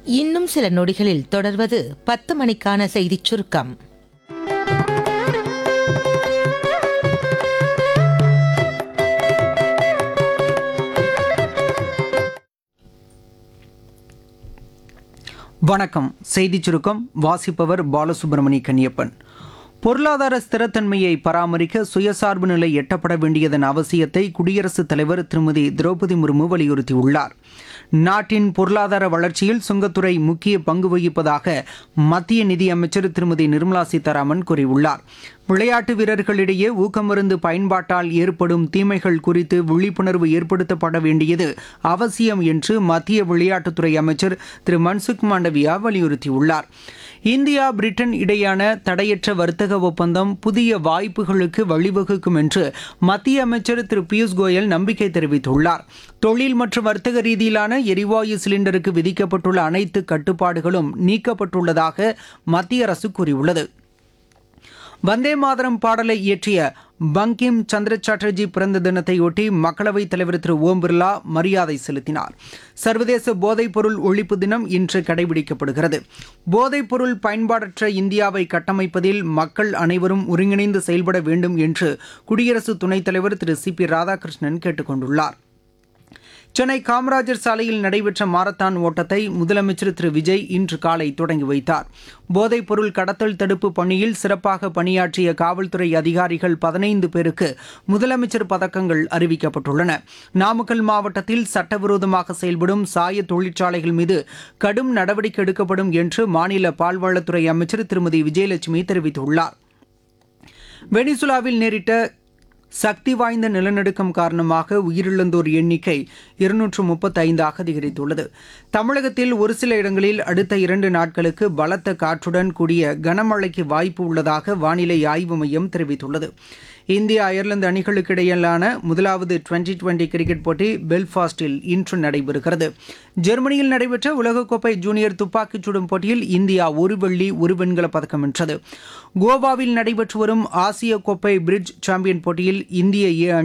இன்னும் சில நொடிகளில் தொடர்வது பத்து மணிக்கான செய்திச் சுருக்கம் வணக்கம் செய்திச் சுருக்கம் வாசிப்பவர் பாலசுப்ரமணி கன்னியப்பன் பொருளாதார ஸ்திரத்தன்மையை பராமரிக்க சுயசார்பு நிலை எட்டப்பட வேண்டியதன் அவசியத்தை குடியரசுத் தலைவர் திருமதி திரௌபதி முர்மு வலியுறுத்தியுள்ளார் நாட்டின் பொருளாதார வளர்ச்சியில் சுங்கத்துறை முக்கிய பங்கு வகிப்பதாக மத்திய நிதியமைச்சர் திருமதி நிர்மலா சீதாராமன் கூறியுள்ளார் விளையாட்டு வீரர்களிடையே ஊக்கமருந்து பயன்பாட்டால் ஏற்படும் தீமைகள் குறித்து விழிப்புணர்வு ஏற்படுத்தப்பட வேண்டியது அவசியம் என்று மத்திய விளையாட்டுத்துறை அமைச்சர் திரு மன்சுக் மாண்டவியா வலியுறுத்தியுள்ளார் இந்தியா பிரிட்டன் இடையான தடையற்ற வர்த்தக ஒப்பந்தம் புதிய வாய்ப்புகளுக்கு வழிவகுக்கும் என்று மத்திய அமைச்சர் திரு பியூஷ் கோயல் நம்பிக்கை தெரிவித்துள்ளார் தொழில் மற்றும் வர்த்தக ரீதியிலான எரிவாயு சிலிண்டருக்கு விதிக்கப்பட்டுள்ள அனைத்து கட்டுப்பாடுகளும் நீக்கப்பட்டுள்ளதாக மத்திய அரசு கூறியுள்ளது வந்தே மாதரம் பாடலை இயற்றிய பங்கிம் சந்திர சாட்டர்ஜி பிறந்த தினத்தையொட்டி மக்களவைத் தலைவர் திரு ஓம் பிர்லா மரியாதை செலுத்தினார் சர்வதேச போதைப்பொருள் ஒழிப்பு தினம் இன்று கடைபிடிக்கப்படுகிறது போதைப்பொருள் பயன்பாடற்ற இந்தியாவை கட்டமைப்பதில் மக்கள் அனைவரும் ஒருங்கிணைந்து செயல்பட வேண்டும் என்று குடியரசு துணைத் தலைவர் திரு சி பி ராதாகிருஷ்ணன் கேட்டுக் கொண்டுள்ளார் சென்னை காமராஜர் சாலையில் நடைபெற்ற மாரத்தான் ஓட்டத்தை முதலமைச்சர் திரு விஜய் இன்று காலை தொடங்கி வைத்தார் போதைப் பொருள் கடத்தல் தடுப்பு பணியில் சிறப்பாக பணியாற்றிய காவல்துறை அதிகாரிகள் பதினைந்து பேருக்கு முதலமைச்சர் பதக்கங்கள் அறிவிக்கப்பட்டுள்ளன நாமக்கல் மாவட்டத்தில் சட்டவிரோதமாக செயல்படும் சாய தொழிற்சாலைகள் மீது கடும் நடவடிக்கை எடுக்கப்படும் என்று மாநில பால்வளத்துறை அமைச்சர் திருமதி விஜயலட்சுமி தெரிவித்துள்ளார் வெனிசுலாவில் நேரிட்ட சக்தி வாய்ந்த நிலநடுக்கம் காரணமாக உயிரிழந்தோர் எண்ணிக்கை இருநூற்று முப்பத்தைந்தாக அதிகரித்துள்ளது தமிழகத்தில் ஒரு சில இடங்களில் அடுத்த இரண்டு நாட்களுக்கு பலத்த காற்றுடன் கூடிய கனமழைக்கு வாய்ப்பு உள்ளதாக வானிலை ஆய்வு மையம் தெரிவித்துள்ளது இந்திய அயர்லாந்து அணிகளுக்கு இடையிலான முதலாவது டுவெண்டி டுவெண்டி கிரிக்கெட் போட்டி பெல்ஃபாஸ்டில் இன்று நடைபெறுகிறது ஜெர்மனியில் நடைபெற்ற உலகக்கோப்பை ஜூனியர் துப்பாக்கிச் சுடும் போட்டியில் இந்தியா ஒரு வெள்ளி ஒரு வெண்கலப் பதக்கம் வென்றது கோவாவில் நடைபெற்று வரும் ஆசிய கோப்பை பிரிட்ஜ் சாம்பியன் போட்டியில் இந்திய ஏ அணி